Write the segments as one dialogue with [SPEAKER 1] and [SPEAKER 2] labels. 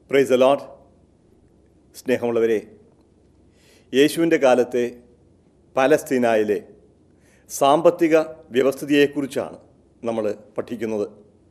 [SPEAKER 1] price allot സ്നേഹമുള്ളവരെ യേശുവിൻ്റെ കാലത്തെ പാലസ്തീനായിലെ സാമ്പത്തിക വ്യവസ്ഥിതിയെക്കുറിച്ചാണ് നമ്മൾ പഠിക്കുന്നത്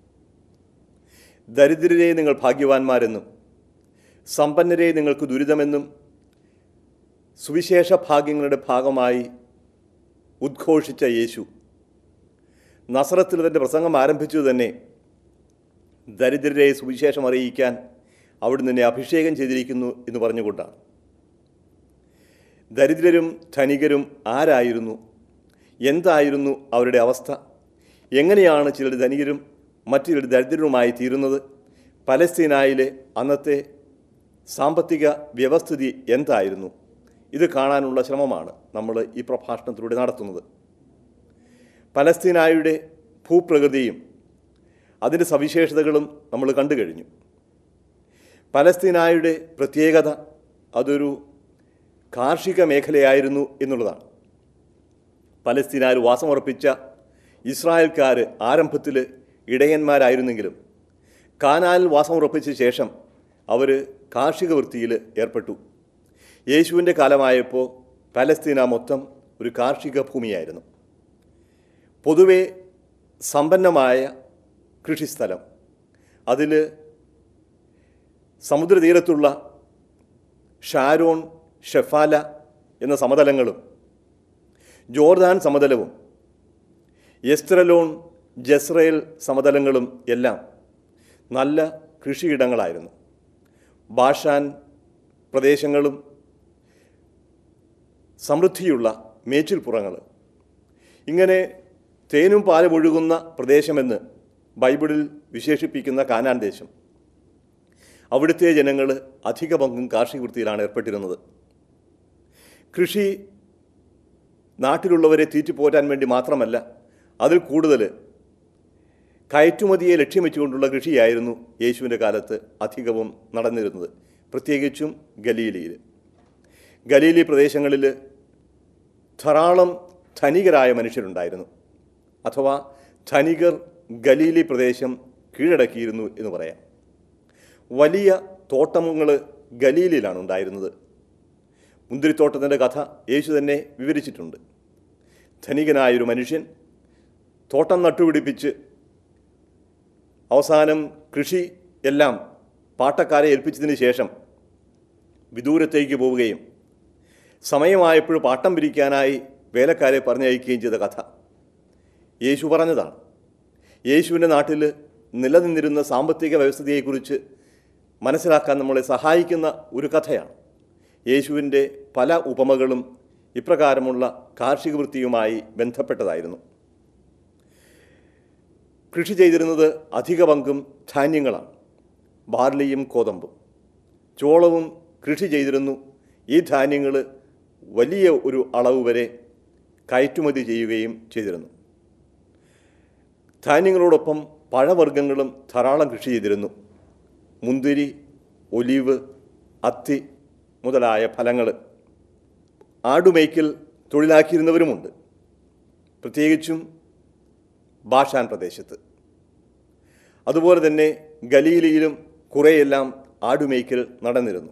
[SPEAKER 1] ദരിദ്രരെ നിങ്ങൾ ഭാഗ്യവാന്മാരെന്നും സമ്പന്നരെ നിങ്ങൾക്ക് ദുരിതമെന്നും സുവിശേഷ ഭാഗ്യങ്ങളുടെ ഭാഗമായി ഉദ്ഘോഷിച്ച യേശു നസറത്തിൽ തൻ്റെ പ്രസംഗം ആരംഭിച്ചു തന്നെ ദരിദ്രരെ സുവിശേഷം അറിയിക്കാൻ അവിടുന്ന് എന്നെ അഭിഷേകം ചെയ്തിരിക്കുന്നു എന്ന് പറഞ്ഞുകൊണ്ടാണ് ദരിദ്രരും ധനികരും ആരായിരുന്നു എന്തായിരുന്നു അവരുടെ അവസ്ഥ എങ്ങനെയാണ് ചിലർ ധനികരും മറ്റു ചിലർ ദരിദ്രരുമായി തീരുന്നത് പലസ്തീനായിലെ അന്നത്തെ സാമ്പത്തിക വ്യവസ്ഥിതി എന്തായിരുന്നു ഇത് കാണാനുള്ള ശ്രമമാണ് നമ്മൾ ഈ പ്രഭാഷണത്തിലൂടെ നടത്തുന്നത് പലസ്തീനായുടെ ഭൂപ്രകൃതിയും അതിൻ്റെ സവിശേഷതകളും നമ്മൾ കണ്ടു കഴിഞ്ഞു പലസ്തീനായുടെ പ്രത്യേകത അതൊരു കാർഷിക മേഖലയായിരുന്നു എന്നുള്ളതാണ് പലസ്തീനായിൽ വാസമുറപ്പിച്ച ഇസ്രായേൽക്കാർ ആരംഭത്തിൽ ഇടയന്മാരായിരുന്നെങ്കിലും കാനാലിൽ വാസമുറപ്പിച്ച ശേഷം അവർ കാർഷിക വൃത്തിയിൽ ഏർപ്പെട്ടു യേശുവിൻ്റെ കാലമായപ്പോൾ പലസ്തീന മൊത്തം ഒരു കാർഷിക ഭൂമിയായിരുന്നു പൊതുവെ സമ്പന്നമായ കൃഷിസ്ഥലം അതിൽ സമുദ്രതീരത്തുള്ള ഷാരോൺ ഷെഫാല എന്ന സമതലങ്ങളും ജോർദാൻ സമതലവും എസ്ത്രലോൺ ജസ്രയേൽ സമതലങ്ങളും എല്ലാം നല്ല കൃഷിയിടങ്ങളായിരുന്നു ബാഷാൻ പ്രദേശങ്ങളും സമൃദ്ധിയുള്ള മേച്ചിൽപ്പുറങ്ങൾ ഇങ്ങനെ തേനും പാലും ഒഴുകുന്ന പ്രദേശമെന്ന് ബൈബിളിൽ വിശേഷിപ്പിക്കുന്ന കാനാൻ ദേശം അവിടുത്തെ ജനങ്ങൾ അധിക പങ്കും കാർഷിക വൃത്തിയിലാണ് ഏർപ്പെട്ടിരുന്നത് കൃഷി നാട്ടിലുള്ളവരെ തീറ്റിപ്പോറ്റാൻ വേണ്ടി മാത്രമല്ല അതിൽ കൂടുതൽ കയറ്റുമതിയെ ലക്ഷ്യം വെച്ചുകൊണ്ടുള്ള കൃഷിയായിരുന്നു യേശുവിൻ്റെ കാലത്ത് അധികവും നടന്നിരുന്നത് പ്രത്യേകിച്ചും ഗലീലിയിൽ ഗലീലി പ്രദേശങ്ങളിൽ ധാരാളം ധനികരായ മനുഷ്യരുണ്ടായിരുന്നു അഥവാ ധനികർ ഗലീലി പ്രദേശം കീഴടക്കിയിരുന്നു എന്ന് പറയാം വലിയ തോട്ടങ്ങൾ ഗലീലിലാണ് ഉണ്ടായിരുന്നത് മുന്തിരിത്തോട്ടത്തിൻ്റെ കഥ യേശു തന്നെ വിവരിച്ചിട്ടുണ്ട് ധനികനായൊരു മനുഷ്യൻ തോട്ടം നട്ടുപിടിപ്പിച്ച് അവസാനം കൃഷി എല്ലാം പാട്ടക്കാരെ ഏൽപ്പിച്ചതിന് ശേഷം വിദൂരത്തേക്ക് പോവുകയും സമയമായപ്പോൾ പാട്ടം പിരിക്കാനായി വേലക്കാരെ പറഞ്ഞയക്കുകയും ചെയ്ത കഥ യേശു പറഞ്ഞതാണ് യേശുവിൻ്റെ നാട്ടിൽ നിലനിന്നിരുന്ന സാമ്പത്തിക വ്യവസ്ഥതയെക്കുറിച്ച് മനസ്സിലാക്കാൻ നമ്മളെ സഹായിക്കുന്ന ഒരു കഥയാണ് യേശുവിൻ്റെ പല ഉപമകളും ഇപ്രകാരമുള്ള കാർഷിക വൃത്തിയുമായി ബന്ധപ്പെട്ടതായിരുന്നു കൃഷി ചെയ്തിരുന്നത് അധിക പങ്കും ധാന്യങ്ങളാണ് ബാർലിയും കോതമ്പും ചോളവും കൃഷി ചെയ്തിരുന്നു ഈ ധാന്യങ്ങൾ വലിയ ഒരു അളവ് വരെ കയറ്റുമതി ചെയ്യുകയും ചെയ്തിരുന്നു ധാന്യങ്ങളോടൊപ്പം പഴവർഗ്ഗങ്ങളും ധാരാളം കൃഷി ചെയ്തിരുന്നു മുന്തിരി ഒലിവ് അത്തി മുതലായ ഫലങ്ങൾ ആടുമേയ്ക്കൽ തൊഴിലാക്കിയിരുന്നവരുമുണ്ട് പ്രത്യേകിച്ചും ബാഷാൻ പ്രദേശത്ത് അതുപോലെ തന്നെ ഗലീലിയിലും കുറേയെല്ലാം ആടുമേയ്ക്കൽ നടന്നിരുന്നു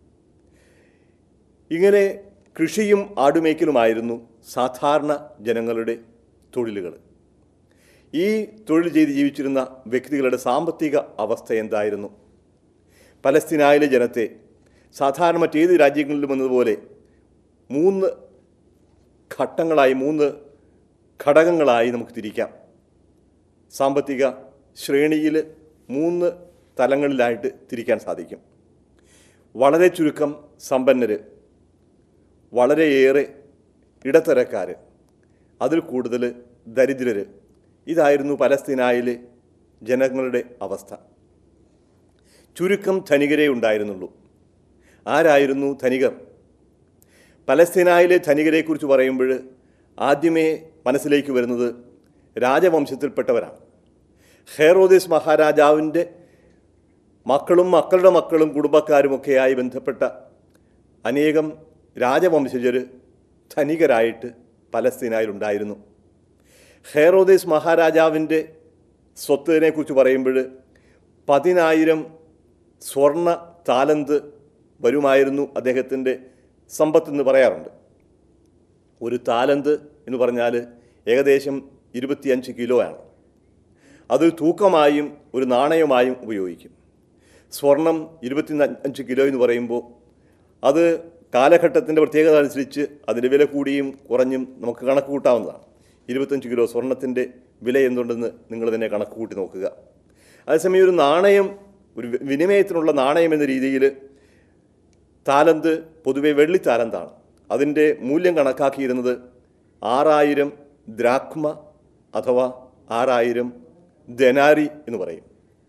[SPEAKER 1] ഇങ്ങനെ കൃഷിയും ആടുമേയ്ക്കലുമായിരുന്നു സാധാരണ ജനങ്ങളുടെ തൊഴിലുകൾ ഈ തൊഴിൽ ചെയ്ത് ജീവിച്ചിരുന്ന വ്യക്തികളുടെ സാമ്പത്തിക അവസ്ഥ എന്തായിരുന്നു പലസ്തീനായിലെ ജനത്തെ സാധാരണ മറ്റേത് രാജ്യങ്ങളിലും എന്നതുപോലെ മൂന്ന് ഘട്ടങ്ങളായി മൂന്ന് ഘടകങ്ങളായി നമുക്ക് തിരിക്കാം സാമ്പത്തിക ശ്രേണിയിൽ മൂന്ന് തലങ്ങളിലായിട്ട് തിരിക്കാൻ സാധിക്കും വളരെ ചുരുക്കം സമ്പന്നർ വളരെയേറെ ഇടത്തരക്കാർ അതിൽ കൂടുതൽ ദരിദ്രർ ഇതായിരുന്നു പലസ്തീനായിലെ ജനങ്ങളുടെ അവസ്ഥ ചുരുക്കം ധനികരേ ഉണ്ടായിരുന്നുള്ളൂ ആരായിരുന്നു ധനികർ പലസ്തീനായിലെ ധനികരെക്കുറിച്ച് പറയുമ്പോൾ ആദ്യമേ മനസ്സിലേക്ക് വരുന്നത് രാജവംശത്തിൽപ്പെട്ടവരാണ് ഹെറോദിസ് മഹാരാജാവിൻ്റെ മക്കളും മക്കളുടെ മക്കളും കുടുംബക്കാരുമൊക്കെയായി ബന്ധപ്പെട്ട അനേകം രാജവംശജർ ധനികരായിട്ട് പലസ്തീനായിലുണ്ടായിരുന്നു ഹെറോദേസ് മഹാരാജാവിൻ്റെ സ്വത്തിനെക്കുറിച്ച് പറയുമ്പോൾ പതിനായിരം സ്വർണ്ണ താലന്ത് വരുമായിരുന്നു അദ്ദേഹത്തിൻ്റെ സമ്പത്ത് എന്ന് പറയാറുണ്ട് ഒരു താലന്ത് എന്ന് പറഞ്ഞാൽ ഏകദേശം ഇരുപത്തിയഞ്ച് കിലോ ആണ് അത് തൂക്കമായും ഒരു നാണയമായും ഉപയോഗിക്കും സ്വർണം ഇരുപത്തി അഞ്ച് കിലോ എന്ന് പറയുമ്പോൾ അത് കാലഘട്ടത്തിൻ്റെ പ്രത്യേകത അനുസരിച്ച് അതിൻ്റെ വില കൂടിയും കുറഞ്ഞും നമുക്ക് കണക്ക് കൂട്ടാവുന്നതാണ് ഇരുപത്തഞ്ച് കിലോ സ്വർണത്തിൻ്റെ വില എന്തുണ്ടെന്ന് നിങ്ങൾ തന്നെ കണക്ക് കൂട്ടി നോക്കുക അതേസമയം ഒരു നാണയം ഒരു വി- വിനിമയത്തിനുള്ള നാണയം എന്ന രീതിയിൽ താലന്ത് പൊതുവെ വെള്ളി താലന്താണ് അതിൻ്റെ മൂല്യം കണക്കാക്കിയിരുന്നത് ആറായിരം ദ്രാക്മ അഥവാ ആറായിരം ദനാരി എന്ന് പറയും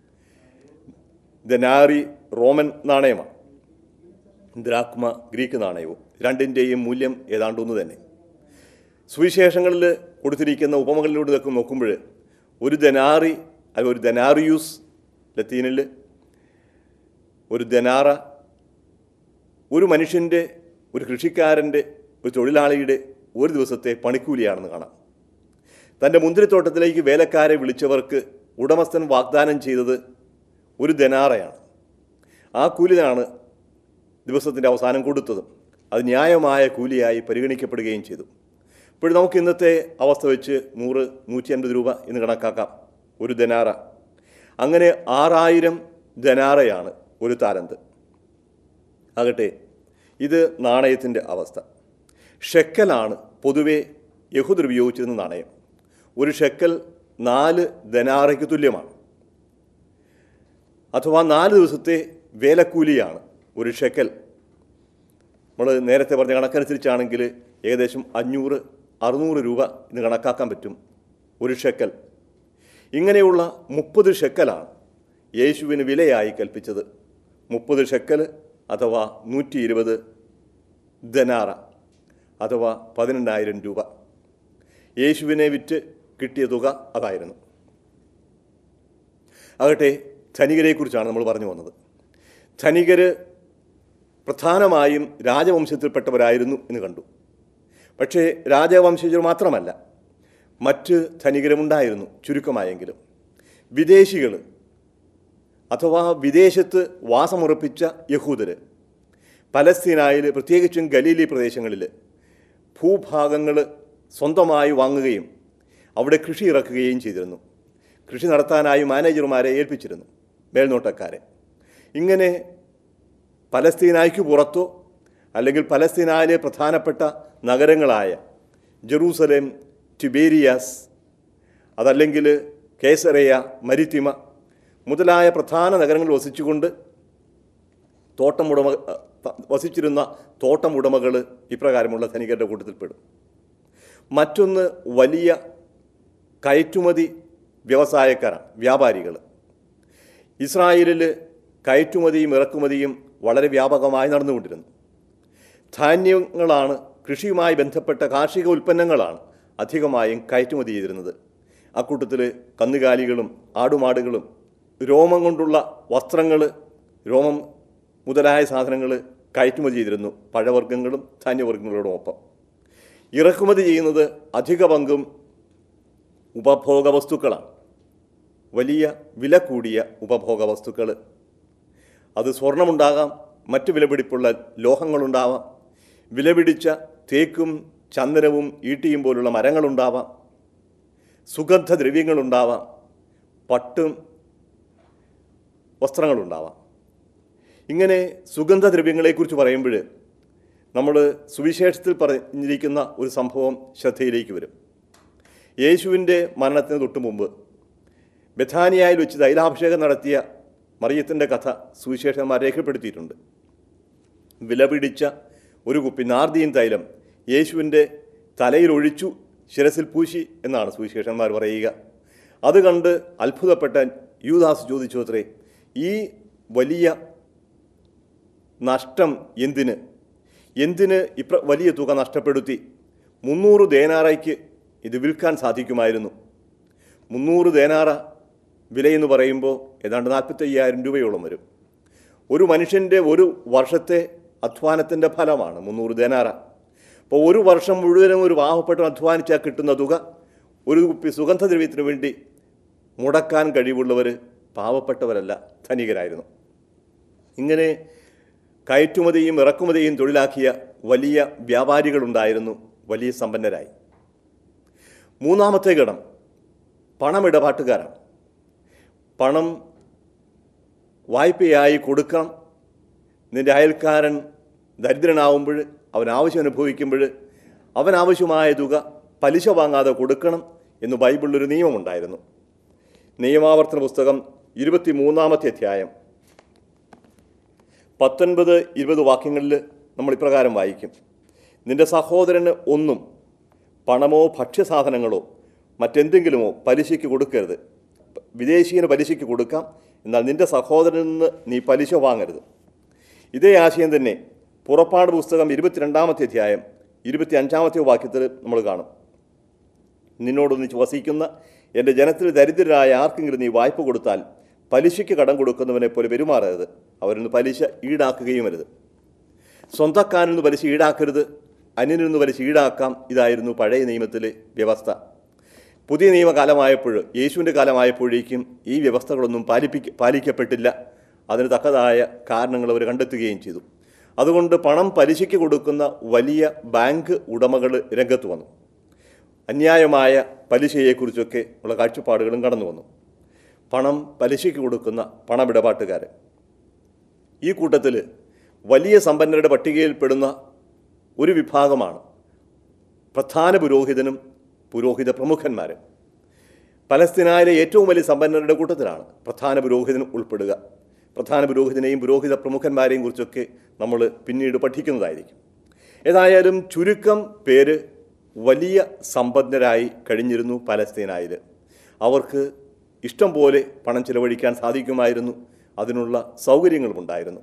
[SPEAKER 1] ദനാരി റോമൻ നാണയമാണ് ദ്രാക്മ ഗ്രീക്ക് നാണയവും രണ്ടിൻ്റെയും മൂല്യം ഏതാണ്ട് ഒന്ന് തന്നെ സുവിശേഷങ്ങളിൽ കൊടുത്തിരിക്കുന്ന ഉപമകളിലൂടെ ഇതൊക്കെ നോക്കുമ്പോൾ ഒരു ദനാറി അത് ഒരു ദനാറിയൂസ് ലത്തീനിൽ ഒരു ദനാറ ഒരു മനുഷ്യൻ്റെ ഒരു കൃഷിക്കാരൻ്റെ ഒരു തൊഴിലാളിയുടെ ഒരു ദിവസത്തെ പണിക്കൂലിയാണെന്ന് കാണാം തൻ്റെ മുന്തിരിത്തോട്ടത്തിലേക്ക് വേലക്കാരെ വിളിച്ചവർക്ക് ഉടമസ്ഥൻ വാഗ്ദാനം ചെയ്തത് ഒരു ദനാറയാണ് ആ കൂലിയാണ് ദിവസത്തിൻ്റെ അവസാനം കൊടുത്തതും അത് ന്യായമായ കൂലിയായി പരിഗണിക്കപ്പെടുകയും ചെയ്തു ഇപ്പോൾ നമുക്ക് ഇന്നത്തെ അവസ്ഥ വെച്ച് നൂറ് നൂറ്റി അൻപത് രൂപ എന്ന് കണക്കാക്കാം ഒരു ദനാറ അങ്ങനെ ആറായിരം ദനാറയാണ് ഒരു താലന്ത് ആകട്ടെ ഇത് നാണയത്തിൻ്റെ അവസ്ഥ ഷെക്കലാണ് പൊതുവെ യഹൂദർ ഉപയോഗിച്ചിരുന്ന നാണയം ഒരു ഷെക്കൽ നാല് ദനാറയ്ക്ക് തുല്യമാണ് അഥവാ നാല് ദിവസത്തെ വേലക്കൂലിയാണ് ഒരു ഷെക്കൽ നമ്മൾ നേരത്തെ പറഞ്ഞ കണക്കനുസരിച്ചാണെങ്കിൽ ഏകദേശം അഞ്ഞൂറ് അറുന്നൂറ് രൂപ ഇന്ന് കണക്കാക്കാൻ പറ്റും ഒരു ഷെക്കൽ ഇങ്ങനെയുള്ള മുപ്പത് ഷെക്കലാണ് യേശുവിന് വിലയായി കൽപ്പിച്ചത് മുപ്പത് ഷെക്കൽ അഥവാ നൂറ്റി ഇരുപത് ദനാറ അഥവാ പതിനെണ്ണായിരം രൂപ യേശുവിനെ വിറ്റ് കിട്ടിയ തുക അതായിരുന്നു ആകട്ടെ ധനികരെക്കുറിച്ചാണ് നമ്മൾ പറഞ്ഞു വന്നത് ധനികർ പ്രധാനമായും രാജവംശത്തിൽപ്പെട്ടവരായിരുന്നു എന്ന് കണ്ടു പക്ഷേ രാജവംശജർ മാത്രമല്ല മറ്റ് ധനികരുമുണ്ടായിരുന്നു ചുരുക്കമായെങ്കിലും വിദേശികൾ അഥവാ വിദേശത്ത് വാസമുറപ്പിച്ച യഹൂദർ പലസ്തീനായിൽ പ്രത്യേകിച്ചും ഗലീലി പ്രദേശങ്ങളിൽ ഭൂഭാഗങ്ങൾ സ്വന്തമായി വാങ്ങുകയും അവിടെ കൃഷി ഇറക്കുകയും ചെയ്തിരുന്നു കൃഷി നടത്താനായി മാനേജർമാരെ ഏൽപ്പിച്ചിരുന്നു മേൽനോട്ടക്കാരെ ഇങ്ങനെ പലസ്തീനായ്ക്ക് പുറത്തോ അല്ലെങ്കിൽ പലസ്തീനായിലെ പ്രധാനപ്പെട്ട നഗരങ്ങളായ ജെറൂസലേം ടിബേരിയാസ് അതല്ലെങ്കിൽ കേസറയ മരിത്തിമ മുതലായ പ്രധാന നഗരങ്ങളിൽ വസിച്ചുകൊണ്ട് തോട്ടമുടമ വസിച്ചിരുന്ന തോട്ടമുടമകൾ ഇപ്രകാരമുള്ള ധനികരുടെ കൂട്ടത്തിൽപ്പെടും മറ്റൊന്ന് വലിയ കയറ്റുമതി വ്യവസായക്കാരാണ് വ്യാപാരികൾ ഇസ്രായേലിൽ കയറ്റുമതിയും ഇറക്കുമതിയും വളരെ വ്യാപകമായി നടന്നുകൊണ്ടിരുന്നു ധാന്യങ്ങളാണ് കൃഷിയുമായി ബന്ധപ്പെട്ട കാർഷിക ഉൽപ്പന്നങ്ങളാണ് അധികമായും കയറ്റുമതി ചെയ്തിരുന്നത് അക്കൂട്ടത്തിൽ കന്നുകാലികളും ആടുമാടുകളും രോമം കൊണ്ടുള്ള വസ്ത്രങ്ങൾ രോമം മുതലായ സാധനങ്ങൾ കയറ്റുമതി ചെയ്തിരുന്നു പഴവർഗ്ഗങ്ങളും ധാന്യവർഗ്ഗങ്ങളോടൊപ്പം ഇറക്കുമതി ചെയ്യുന്നത് അധിക പങ്കും ഉപഭോഗ വസ്തുക്കളാണ് വലിയ വില കൂടിയ ഉപഭോഗ വസ്തുക്കൾ അത് സ്വർണമുണ്ടാകാം മറ്റു വിലപിടിപ്പുള്ള ലോഹങ്ങളുണ്ടാവാം വിലപിടിച്ച തേക്കും ചന്ദനവും ഈട്ടിയും പോലുള്ള മരങ്ങളുണ്ടാവാം സുഗന്ധദ്രവ്യങ്ങളുണ്ടാവാം പട്ടും വസ്ത്രങ്ങളുണ്ടാവാം ഇങ്ങനെ സുഗന്ധദ്രവ്യങ്ങളെക്കുറിച്ച് പറയുമ്പോൾ നമ്മൾ സുവിശേഷത്തിൽ പറഞ്ഞിരിക്കുന്ന ഒരു സംഭവം ശ്രദ്ധയിലേക്ക് വരും യേശുവിൻ്റെ മരണത്തിന് തൊട്ടു മുമ്പ് ബഥാനിയായിൽ വെച്ച് തൈലാഭിഷേകം നടത്തിയ മറിയത്തിൻ്റെ കഥ സുവിശേഷന്മാർ രേഖപ്പെടുത്തിയിട്ടുണ്ട് വിലപിടിച്ച ഒരു കുപ്പി നാർദീൻ തൈലം യേശുവിൻ്റെ തലയിൽ ഒഴിച്ചു ശിരസിൽ പൂശി എന്നാണ് സുവിശേഷന്മാർ പറയുക അത് കണ്ട് അത്ഭുതപ്പെട്ട യൂദാസ് ചോദിച്ചു അത്രേ ഈ വലിയ നഷ്ടം എന്തിന് എന്തിന് ഇപ്ര വലിയ തുക നഷ്ടപ്പെടുത്തി മുന്നൂറ് ദേനാറയ്ക്ക് ഇത് വിൽക്കാൻ സാധിക്കുമായിരുന്നു മുന്നൂറ് ദേനാറ വിലയെന്ന് പറയുമ്പോൾ ഏതാണ്ട് നാൽപ്പത്തയ്യായിരം രൂപയോളം വരും ഒരു മനുഷ്യൻ്റെ ഒരു വർഷത്തെ അധ്വാനത്തിൻ്റെ ഫലമാണ് മുന്നൂറ് ദേനാറ അപ്പോൾ ഒരു വർഷം മുഴുവനും ഒരു പാവപ്പെട്ട അധ്വാനിച്ചാൽ കിട്ടുന്ന തുക ഒരു കുപ്പി സുഗന്ധദ്രവ്യത്തിന് വേണ്ടി മുടക്കാൻ കഴിവുള്ളവർ പാവപ്പെട്ടവരല്ല ധനികരായിരുന്നു ഇങ്ങനെ കയറ്റുമതിയും ഇറക്കുമതിയും തൊഴിലാക്കിയ വലിയ വ്യാപാരികളുണ്ടായിരുന്നു വലിയ സമ്പന്നരായി മൂന്നാമത്തെ ഘടം പണമിടപാട്ടുകാരാണ് പണം വായ്പയായി കൊടുക്കണം നിന്റെ അയൽക്കാരൻ ദരിദ്രനാവുമ്പോൾ അവൻ ആവശ്യം അനുഭവിക്കുമ്പോൾ അവൻ ആവശ്യമായ തുക പലിശ വാങ്ങാതെ കൊടുക്കണം എന്ന് ബൈബിളിലൊരു നിയമമുണ്ടായിരുന്നു നിയമാവർത്തന പുസ്തകം ഇരുപത്തി മൂന്നാമത്തെ അധ്യായം പത്തൊൻപത് ഇരുപത് വാക്യങ്ങളിൽ നമ്മൾ ഇപ്രകാരം വായിക്കും നിന്റെ സഹോദരന് ഒന്നും പണമോ ഭക്ഷ്യസാധനങ്ങളോ മറ്റെന്തെങ്കിലുമോ പലിശയ്ക്ക് കൊടുക്കരുത് വിദേശീയന് പലിശയ്ക്ക് കൊടുക്കാം എന്നാൽ നിന്റെ സഹോദരനിൽ നിന്ന് നീ പലിശ വാങ്ങരുത് ഇതേ ആശയം തന്നെ പുറപ്പാട് പുസ്തകം ഇരുപത്തിരണ്ടാമത്തെ അധ്യായം ഇരുപത്തി അഞ്ചാമത്തെ വാക്യത്തിൽ നമ്മൾ കാണും നിന്നോടൊന്നിച്ച് വസിക്കുന്ന എൻ്റെ ജനത്തിൽ ദരിദ്രരായ ആർക്കെങ്കിലും നീ വായ്പ കൊടുത്താൽ പലിശയ്ക്ക് കടം കൊടുക്കുന്നവനെ പോലെ പെരുമാറരുത് അവരിന്ന് പലിശ ഈടാക്കുകയുമരുത് സ്വന്തക്കാരിൽ നിന്ന് പലിശ ഈടാക്കരുത് അന്യനിൽ നിന്ന് പലിശ ഈടാക്കാം ഇതായിരുന്നു പഴയ നിയമത്തിലെ വ്യവസ്ഥ പുതിയ നിയമകാലമായപ്പോൾ യേശുവിൻ്റെ കാലമായപ്പോഴേക്കും ഈ വ്യവസ്ഥകളൊന്നും പാലിപ്പിക്ക പാലിക്കപ്പെട്ടില്ല അതിന് തക്കതായ കാരണങ്ങൾ അവർ കണ്ടെത്തുകയും ചെയ്തു അതുകൊണ്ട് പണം പലിശയ്ക്ക് കൊടുക്കുന്ന വലിയ ബാങ്ക് ഉടമകൾ രംഗത്ത് വന്നു അന്യായമായ പലിശയെക്കുറിച്ചൊക്കെ ഉള്ള കാഴ്ചപ്പാടുകളും കടന്നു വന്നു പണം പലിശയ്ക്ക് കൊടുക്കുന്ന പണമിടപാട്ടുകാർ ഈ കൂട്ടത്തിൽ വലിയ സമ്പന്നരുടെ പട്ടികയിൽപ്പെടുന്ന ഒരു വിഭാഗമാണ് പ്രധാന പുരോഹിതനും പുരോഹിത പ്രമുഖന്മാരും പലസ്തീനായിലെ ഏറ്റവും വലിയ സമ്പന്നരുടെ കൂട്ടത്തിലാണ് പ്രധാന പുരോഹിതൻ ഉൾപ്പെടുക പ്രധാന പുരോഹിതനെയും പുരോഹിത പ്രമുഖന്മാരെയും കുറിച്ചൊക്കെ നമ്മൾ പിന്നീട് പഠിക്കുന്നതായിരിക്കും ഏതായാലും ചുരുക്കം പേര് വലിയ സമ്പന്നരായി കഴിഞ്ഞിരുന്നു പലസ്തീനായിൽ അവർക്ക് ഇഷ്ടം പോലെ പണം ചിലവഴിക്കാൻ സാധിക്കുമായിരുന്നു അതിനുള്ള സൗകര്യങ്ങളുമുണ്ടായിരുന്നു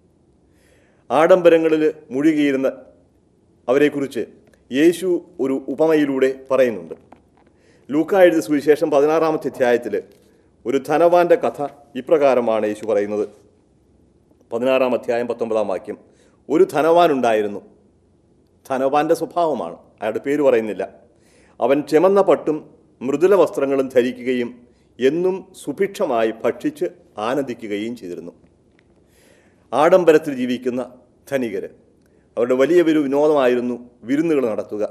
[SPEAKER 1] ആഡംബരങ്ങളിൽ മുഴുകിയിരുന്ന അവരെക്കുറിച്ച് യേശു ഒരു ഉപമയിലൂടെ പറയുന്നുണ്ട് ലൂക്ക എഴുതിയ സുവിശേഷം പതിനാറാമത്തെ അധ്യായത്തിൽ ഒരു ധനവാന്റെ കഥ ഇപ്രകാരമാണ് യേശു പറയുന്നത് പതിനാറാം അധ്യായം പത്തൊമ്പതാം വാക്യം ഒരു ധനവാൻ ഉണ്ടായിരുന്നു ധനവാന്റെ സ്വഭാവമാണ് അയാളുടെ പേര് പറയുന്നില്ല അവൻ ചെമന്ന പട്ടും മൃദുല വസ്ത്രങ്ങളും ധരിക്കുകയും എന്നും സുഭിക്ഷമായി ഭക്ഷിച്ച് ആനന്ദിക്കുകയും ചെയ്തിരുന്നു ആഡംബരത്തിൽ ജീവിക്കുന്ന ധനികര് അവരുടെ വലിയ ഒരു വിനോദമായിരുന്നു വിരുന്നുകൾ നടത്തുക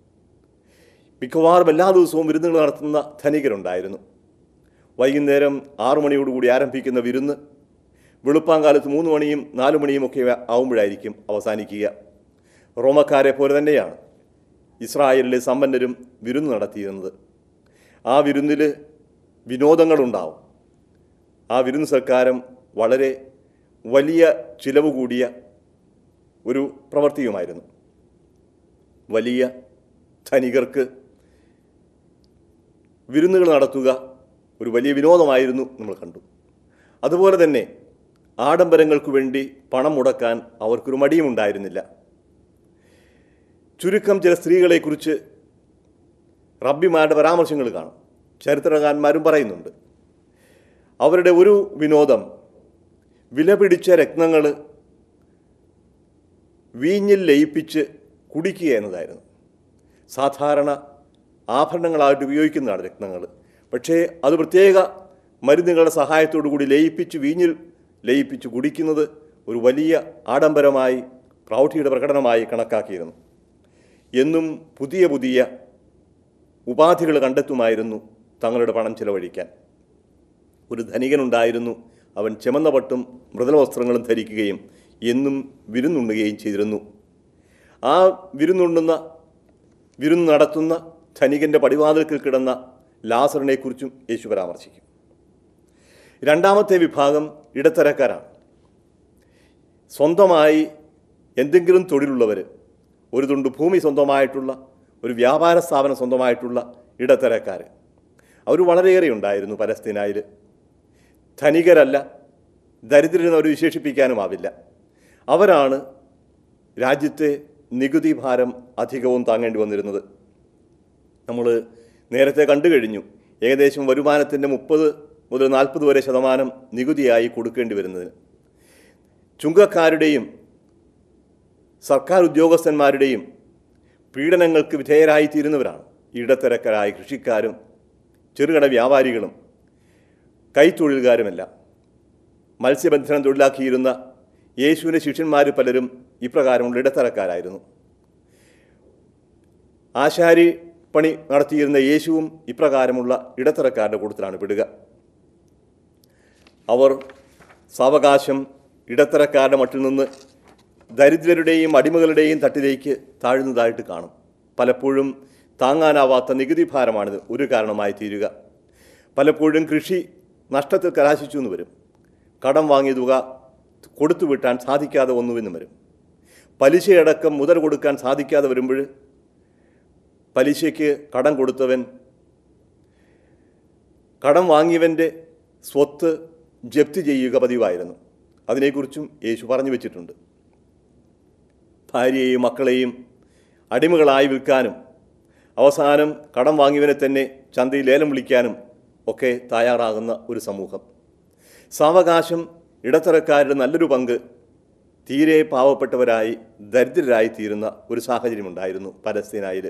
[SPEAKER 1] മിക്കവാറും എല്ലാ ദിവസവും വിരുന്നുകൾ നടത്തുന്ന ധനികരുണ്ടായിരുന്നു വൈകുന്നേരം ആറു മണിയോടുകൂടി ആരംഭിക്കുന്ന വിരുന്ന് വെളുപ്പാങ്കാലത്ത് മൂന്ന് മണിയും നാല് മണിയും ഒക്കെ ആവുമ്പോഴായിരിക്കും അവസാനിക്കുക റോമക്കാരെ പോലെ തന്നെയാണ് ഇസ്രായേലിലെ സമ്പന്നരും വിരുന്ന് നടത്തിയിരുന്നത് ആ വിരുന്നിൽ വിനോദങ്ങളുണ്ടാവും ആ വിരുന്ന് സൽക്കാരം വളരെ വലിയ ചിലവ് കൂടിയ ഒരു പ്രവൃത്തിയുമായിരുന്നു വലിയ ധനികർക്ക് വിരുന്നുകൾ നടത്തുക ഒരു വലിയ വിനോദമായിരുന്നു നമ്മൾ കണ്ടു അതുപോലെ തന്നെ ആഡംബരങ്ങൾക്ക് വേണ്ടി പണം മുടക്കാൻ അവർക്കൊരു മടിയുമുണ്ടായിരുന്നില്ല ചുരുക്കം ചില സ്ത്രീകളെക്കുറിച്ച് റബ്ബിമാരുടെ പരാമർശങ്ങൾ കാണും ചരിത്രകാരന്മാരും പറയുന്നുണ്ട് അവരുടെ ഒരു വിനോദം വിലപിടിച്ച രത്നങ്ങൾ വീഞ്ഞിൽ ലയിപ്പിച്ച് കുടിക്കുക എന്നതായിരുന്നു സാധാരണ ആഭരണങ്ങളായിട്ട് ഉപയോഗിക്കുന്നതാണ് രത്നങ്ങൾ പക്ഷേ അത് പ്രത്യേക മരുന്നുകളുടെ സഹായത്തോടു കൂടി ലയിപ്പിച്ച് വീഞ്ഞിൽ ലയിപ്പിച്ച് കുടിക്കുന്നത് ഒരു വലിയ ആഡംബരമായി പ്രൗഢിയുടെ പ്രകടനമായി കണക്കാക്കിയിരുന്നു എന്നും പുതിയ പുതിയ ഉപാധികൾ കണ്ടെത്തുമായിരുന്നു തങ്ങളുടെ പണം ചിലവഴിക്കാൻ ഒരു ധനികനുണ്ടായിരുന്നു അവൻ ചെമന്ന പട്ടും മൃദുല വസ്ത്രങ്ങളും ധരിക്കുകയും എന്നും വിരുന്നുണ്ണുകയും ചെയ്തിരുന്നു ആ വിരുന്നുണ്ണുന്ന വിരുന്ന് നടത്തുന്ന ധനികൻ്റെ പടിവാതിൽക്കൽ കിടന്ന ലാസറിനെക്കുറിച്ചും യേശു പരാമർശിക്കും രണ്ടാമത്തെ വിഭാഗം ഇടത്തരക്കാരാണ് സ്വന്തമായി എന്തെങ്കിലും തൊഴിലുള്ളവർ ഒരു തുണ്ട് ഭൂമി സ്വന്തമായിട്ടുള്ള ഒരു വ്യാപാര സ്ഥാപനം സ്വന്തമായിട്ടുള്ള ഇടത്തരക്കാർ അവർ വളരെയേറെ ഉണ്ടായിരുന്നു പലസ്തീനായിൽ ധനികരല്ല ദരിദ്രരെന്ന് അവർ വിശേഷിപ്പിക്കാനുമാവില്ല അവരാണ് രാജ്യത്തെ നികുതി ഭാരം അധികവും താങ്ങേണ്ടി വന്നിരുന്നത് നമ്മൾ നേരത്തെ കണ്ടു കഴിഞ്ഞു ഏകദേശം വരുമാനത്തിൻ്റെ മുപ്പത് മുതൽ നാൽപ്പത് വരെ ശതമാനം നികുതിയായി കൊടുക്കേണ്ടി വരുന്നതിന് ചുങ്കക്കാരുടെയും സർക്കാർ ഉദ്യോഗസ്ഥന്മാരുടെയും പീഡനങ്ങൾക്ക് വിധേയരായിത്തീരുന്നവരാണ് ഇടത്തരക്കാരായ കൃഷിക്കാരും ചെറുകിട വ്യാപാരികളും കൈത്തൊഴിലുകാരുമെല്ലാം മത്സ്യബന്ധനം തൊഴിലാക്കിയിരുന്ന യേശുവിൻ്റെ ശിഷ്യന്മാർ പലരും ഇപ്രകാരമുള്ള ഇടത്തരക്കാരായിരുന്നു ആശാരി പണി നടത്തിയിരുന്ന യേശുവും ഇപ്രകാരമുള്ള ഇടത്തരക്കാരുടെ കൂട്ടത്തിലാണ് പെടുക അവർ സാവകാശം ഇടത്തരക്കാരുടെ മട്ടിൽ നിന്ന് ദരിദ്രരുടെയും അടിമകളുടെയും തട്ടിലേക്ക് താഴുന്നതായിട്ട് കാണും പലപ്പോഴും താങ്ങാനാവാത്ത നികുതി ഭാരമാണിത് ഒരു കാരണമായി തീരുക പലപ്പോഴും കൃഷി നഷ്ടത്തിൽ കലാശിച്ചു എന്ന് വരും കടം വാങ്ങിയ തുക കൊടുത്തു വിട്ടാൻ സാധിക്കാതെ വന്നുവെന്നും വരും പലിശയടക്കം മുതൽ കൊടുക്കാൻ സാധിക്കാതെ വരുമ്പോൾ പലിശയ്ക്ക് കടം കൊടുത്തവൻ കടം വാങ്ങിയവൻ്റെ സ്വത്ത് ജപ്തി ചെയ്യുക പതിവായിരുന്നു അതിനെക്കുറിച്ചും യേശു പറഞ്ഞു വെച്ചിട്ടുണ്ട് ഭാര്യയെയും മക്കളെയും അടിമകളായി വിൽക്കാനും അവസാനം കടം വാങ്ങിയവനെ തന്നെ ചന്തയിൽ ലേലം വിളിക്കാനും ഒക്കെ തയ്യാറാകുന്ന ഒരു സമൂഹം സാവകാശം ഇടത്തരക്കാരുടെ നല്ലൊരു പങ്ക് തീരെ പാവപ്പെട്ടവരായി ദരിദ്രരായി തീരുന്ന ഒരു സാഹചര്യമുണ്ടായിരുന്നു പലസ്തീനായിൽ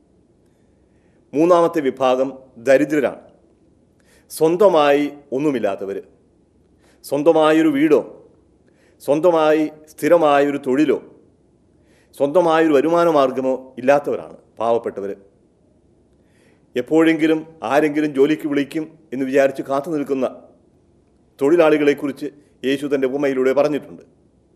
[SPEAKER 1] മൂന്നാമത്തെ വിഭാഗം ദരിദ്രരാണ് സ്വന്തമായി ഒന്നുമില്ലാത്തവർ സ്വന്തമായൊരു വീടോ സ്വന്തമായി സ്ഥിരമായൊരു തൊഴിലോ സ്വന്തമായൊരു വരുമാന മാർഗമോ ഇല്ലാത്തവരാണ് പാവപ്പെട്ടവർ എപ്പോഴെങ്കിലും ആരെങ്കിലും ജോലിക്ക് വിളിക്കും എന്ന് വിചാരിച്ച് കാത്തു നിൽക്കുന്ന തൊഴിലാളികളെക്കുറിച്ച് യേശു തൻ്റെ ഉപമയിലൂടെ പറഞ്ഞിട്ടുണ്ട്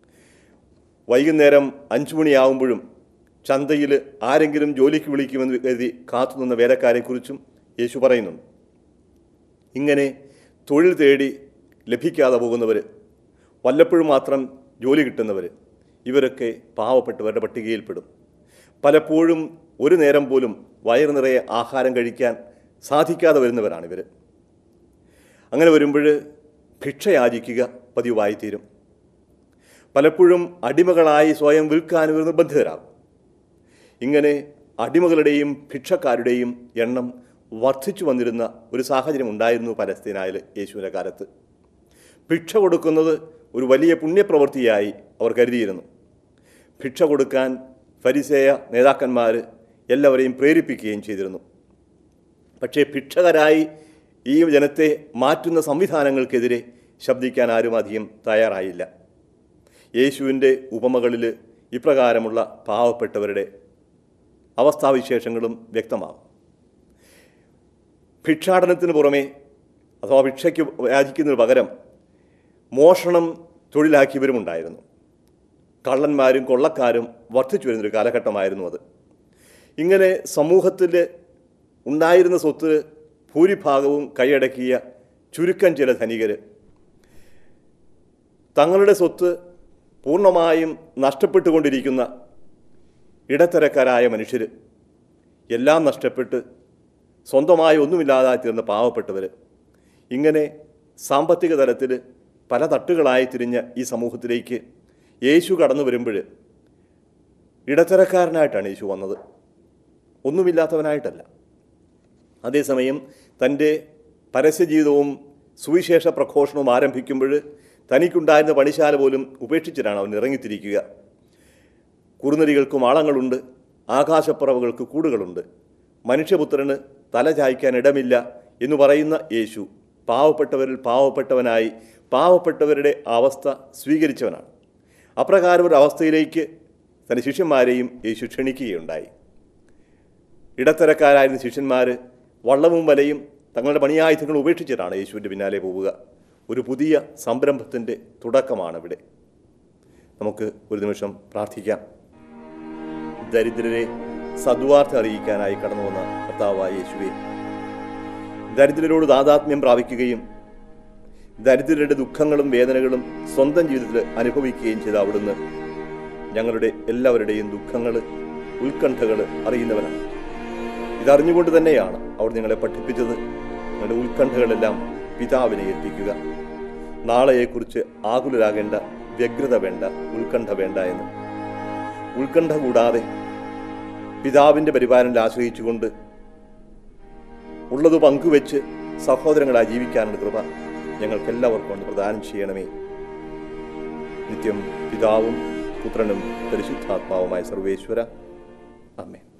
[SPEAKER 1] വൈകുന്നേരം അഞ്ചു മണിയാവുമ്പോഴും ചന്തയിൽ ആരെങ്കിലും ജോലിക്ക് വിളിക്കുമെന്ന് കരുതി കാത്തുനിന്ന വേലക്കാരെക്കുറിച്ചും യേശു പറയുന്നുണ്ട് ഇങ്ങനെ തൊഴിൽ തേടി ലഭിക്കാതെ പോകുന്നവർ വല്ലപ്പോഴും മാത്രം ജോലി കിട്ടുന്നവർ ഇവരൊക്കെ പാവപ്പെട്ടവരുടെ പട്ടികയിൽപ്പെടും പലപ്പോഴും ഒരു നേരം പോലും വയറു നിറയെ ആഹാരം കഴിക്കാൻ സാധിക്കാതെ വരുന്നവരാണ് ഇവർ അങ്ങനെ വരുമ്പോൾ ഭിക്ഷ യാചിക്കുക പതിവായി തീരും പലപ്പോഴും അടിമകളായി സ്വയം വിൽക്കാൻ ഇവർ നിർബന്ധിതരാകും ഇങ്ങനെ അടിമകളുടെയും ഭിക്ഷക്കാരുടെയും എണ്ണം വർദ്ധിച്ചു വന്നിരുന്ന ഒരു സാഹചര്യം ഉണ്ടായിരുന്നു പലസ്തീനായിൽ യേശുവിൻ്റെ കാലത്ത് ഭിക്ഷ കൊടുക്കുന്നത് ഒരു വലിയ പുണ്യപ്രവൃത്തിയായി അവർ കരുതിയിരുന്നു ഭിക്ഷ കൊടുക്കാൻ ഫരിസേയ നേതാക്കന്മാർ എല്ലാവരെയും പ്രേരിപ്പിക്കുകയും ചെയ്തിരുന്നു പക്ഷേ ഭിക്ഷകരായി ഈ ജനത്തെ മാറ്റുന്ന സംവിധാനങ്ങൾക്കെതിരെ ശബ്ദിക്കാൻ ആരും അധികം തയ്യാറായില്ല യേശുവിൻ്റെ ഉപമകളിൽ ഇപ്രകാരമുള്ള പാവപ്പെട്ടവരുടെ അവസ്ഥാവിശേഷങ്ങളും വ്യക്തമാകും ഭിക്ഷാടനത്തിന് പുറമെ അഥവാ ഭിക്ഷയ്ക്ക് യാചിക്കുന്നതിന് പകരം മോഷണം തൊഴിലാക്കിയവരുമുണ്ടായിരുന്നു കള്ളന്മാരും കൊള്ളക്കാരും വർദ്ധിച്ചു വരുന്നൊരു കാലഘട്ടമായിരുന്നു അത് ഇങ്ങനെ സമൂഹത്തിൽ ഉണ്ടായിരുന്ന സ്വത്ത് ഭൂരിഭാഗവും കൈയടക്കിയ ചുരുക്കം ചില ധനികർ തങ്ങളുടെ സ്വത്ത് പൂർണ്ണമായും നഷ്ടപ്പെട്ടുകൊണ്ടിരിക്കുന്ന ഇടത്തരക്കാരായ മനുഷ്യർ എല്ലാം നഷ്ടപ്പെട്ട് സ്വന്തമായി ഒന്നുമില്ലാതായി തീർന്ന പാവപ്പെട്ടവർ ഇങ്ങനെ സാമ്പത്തിക തലത്തിൽ പല തട്ടുകളായി തിരിഞ്ഞ ഈ സമൂഹത്തിലേക്ക് യേശു കടന്നു വരുമ്പോൾ ഇടത്തരക്കാരനായിട്ടാണ് യേശു വന്നത് ഒന്നുമില്ലാത്തവനായിട്ടല്ല അതേസമയം തൻ്റെ പരസ്യജീവിതവും സുവിശേഷ പ്രഘോഷണവും ആരംഭിക്കുമ്പോൾ തനിക്കുണ്ടായിരുന്ന പണിശാല പോലും ഉപേക്ഷിച്ചിട്ടാണ് അവൻ ഇറങ്ങിത്തിരിക്കുക കുറുനരികൾക്ക് മാളങ്ങളുണ്ട് ആകാശപ്പറവുകൾക്ക് കൂടുകളുണ്ട് മനുഷ്യപുത്രന് തല ചായ്ക്കാൻ ഇടമില്ല എന്ന് പറയുന്ന യേശു പാവപ്പെട്ടവരിൽ പാവപ്പെട്ടവനായി പാവപ്പെട്ടവരുടെ അവസ്ഥ സ്വീകരിച്ചവനാണ് അപ്രകാരം ഒരു അവസ്ഥയിലേക്ക് തൻ്റെ ശിഷ്യന്മാരെയും യേശു ക്ഷണിക്കുകയുണ്ടായി ഇടത്തരക്കാരായിരുന്ന ശിഷ്യന്മാർ വള്ളവും വലയും തങ്ങളുടെ പണിയായുധങ്ങൾ ഉപേക്ഷിച്ചിട്ടാണ് യേശുവിൻ്റെ പിന്നാലെ പോവുക ഒരു പുതിയ സംരംഭത്തിൻ്റെ തുടക്കമാണ് ഇവിടെ നമുക്ക് ഒരു നിമിഷം പ്രാർത്ഥിക്കാം ദരിദ്രരെ സദ്വാർത്ഥ അറിയിക്കാനായി കടന്നു വന്ന കർത്താവായ യേശുവെ ദരിദ്രരോട് താതാത്മ്യം പ്രാപിക്കുകയും ദരിദ്രരുടെ ദുഃഖങ്ങളും വേദനകളും സ്വന്തം ജീവിതത്തിൽ അനുഭവിക്കുകയും ചെയ്ത അവിടുന്ന് ഞങ്ങളുടെ എല്ലാവരുടെയും ദുഃഖങ്ങൾ ഉത്കണ്ഠകൾ അറിയുന്നവനാണ് ഇതറിഞ്ഞുകൊണ്ട് തന്നെയാണ് അവർ നിങ്ങളെ പഠിപ്പിച്ചത് നിങ്ങളുടെ ഉത്കണ്ഠകളെല്ലാം പിതാവിനെ ഏൽപ്പിക്കുക നാളെയെക്കുറിച്ച് ആകുലരാകേണ്ട വ്യഗ്രത വേണ്ട ഉത്കണ്ഠ വേണ്ട എന്ന് ഉത്കണ്ഠ കൂടാതെ പിതാവിൻ്റെ പരിപാലനയിൽ ആശ്രയിച്ചുകൊണ്ട് ഉള്ളത് പങ്കുവെച്ച് സഹോദരങ്ങളായി ജീവിക്കാനുള്ള കൃപ ഞങ്ങൾക്കെല്ലാവർക്കും കൊണ്ട് പ്രദാനം ചെയ്യണമേ നിത്യം പിതാവും പുത്രനും പരിശുദ്ധാത്മാവുമായ സർവേശ്വര അമ്മേ